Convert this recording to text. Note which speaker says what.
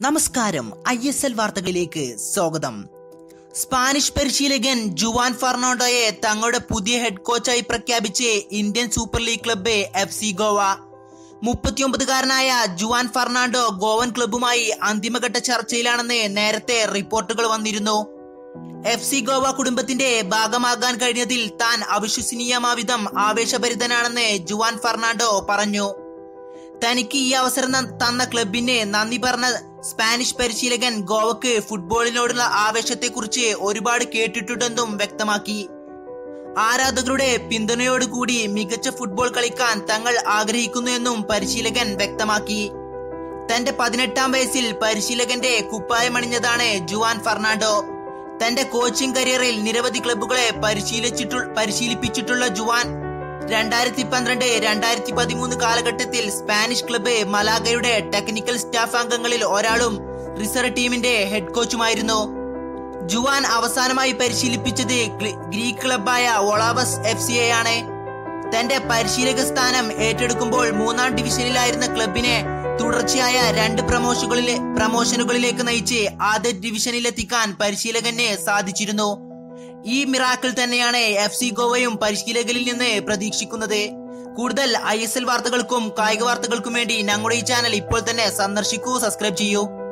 Speaker 1: നമസ്കാരം I S L വാർത്തകളിലേക്ക് സ്വാഗതം സ്പാനിഷ് പരിശീലകൻ ജുവാൻ ഫെർണാണ്ടോയെ തങ്ങളുടെ പുതിയ ഹെഡ് കോച്ചായി പ്രഖ്യാപിച്ച് Indian super league club F C Goa മുപ്പത്തിയൊമ്പതുകാരനായ ജുവാൻ ഫെർണാണ്ടോ ഗോവൻ ക്ലബ്ബുമായി അന്തിമഘട്ട ചർച്ചയിലാണെന്ന് നേരത്തെ റിപ്പോർട്ടുകൾ വന്നിരുന്നു എഫ് സി ഗോവ കുടുംബത്തിന്റെ ഭാഗമാകാൻ കഴിഞ്ഞതിൽ താൻ അവിശ്വസനീയമാവിധം ആവേശഭരിതനാണെന്ന് ജുവാൻ ഫെർണാണ്ടോ പറഞ്ഞു തനിക്ക് ഈ അവസരം ന- തന്ന ക്ലബിന് നന്ദി പറഞ്ഞ സ്പാനിഷ് പരിശീലകൻ ഗോവക്ക് ഫുട്ബോളിനോടുള്ള ആവേശത്തെക്കുറിച്ച് ഒരുപാട് കേട്ടിട്ടുണ്ടെന്നും വ്യക്തമാക്കി ആരാധകരുടെ പിന്തുണയോടുകൂടി മികച്ച ഫുട്ബോൾ കളിക്കാൻ തങ്ങൾ ആഗ്രഹിക്കുന്നു എന്നും പരിശീലകൻ വ്യക്തമാക്കി തന്റെ പതിനെട്ടാം വയസ്സിൽ പരിശീലകന്റെ കുപ്പായമണിഞ്ഞതാണ് ജുവാൻ ഫെർണാണ്ടോ തന്റെ കോച്ചിംഗ് കരിയറിൽ നിരവധി ക്ലബ്ബുകളെ പരിശീലിച്ചിട്ടു പരിശീലിപ്പിച്ചിട്ടുള്ള ജുവാൻ രണ്ടായിരത്തി പന്ത്രണ്ട് രണ്ടായിരത്തി പതിമൂന്ന് കാലഘട്ടത്തിൽ സ്പാനിഷ് ക്ലബ്ബ് മലാഗയുടെ ടെക്നിക്കൽ സ്റ്റാഫ് അംഗങ്ങളിൽ ഒരാളും റിസർവ് ടീമിന്റെ ഹെഡ് കോച്ചുമായിരുന്നു ജുവാൻ അവസാനമായി പരിശീലിപ്പിച്ചത് ഗ്രീ- ഗ്രീക്ക് ക്ലബായ ഒളാവസ് എഫ് സി ആണ് തന്റെ പരിശീലക സ്ഥാനം ഏറ്റെടുക്കുമ്പോൾ മൂന്നാം ഡിവിഷനിലായിരുന്ന ക്ലബിനെ തുടർച്ചയായ രണ്ട് പ്രമോഷനുകളിലെ പ്രമോഷനുകളിലേക്ക് നയിച്ച് ആദ്യ ഡിവിഷനിലെത്തിക്കാൻ പരിശീലകന് സാധിച്ചിരുന്നു ഈ മിറാക്കിൾ തന്നെയാണ് എഫ് സി ഗോവയും പരിശീലകരിൽ നിന്ന് പ്രതീക്ഷിക്കുന്നത് കൂടുതൽ ഐ എസ് എൽ വാർത്തകൾക്കും കായിക വാർത്തകൾക്കും വേണ്ടി ഞങ്ങളുടെ ഈ ചാനൽ ഇപ്പോൾ തന്നെ സന്ദർശിക്കൂ സബ്സ്ക്രൈബ് ചെയ്യൂ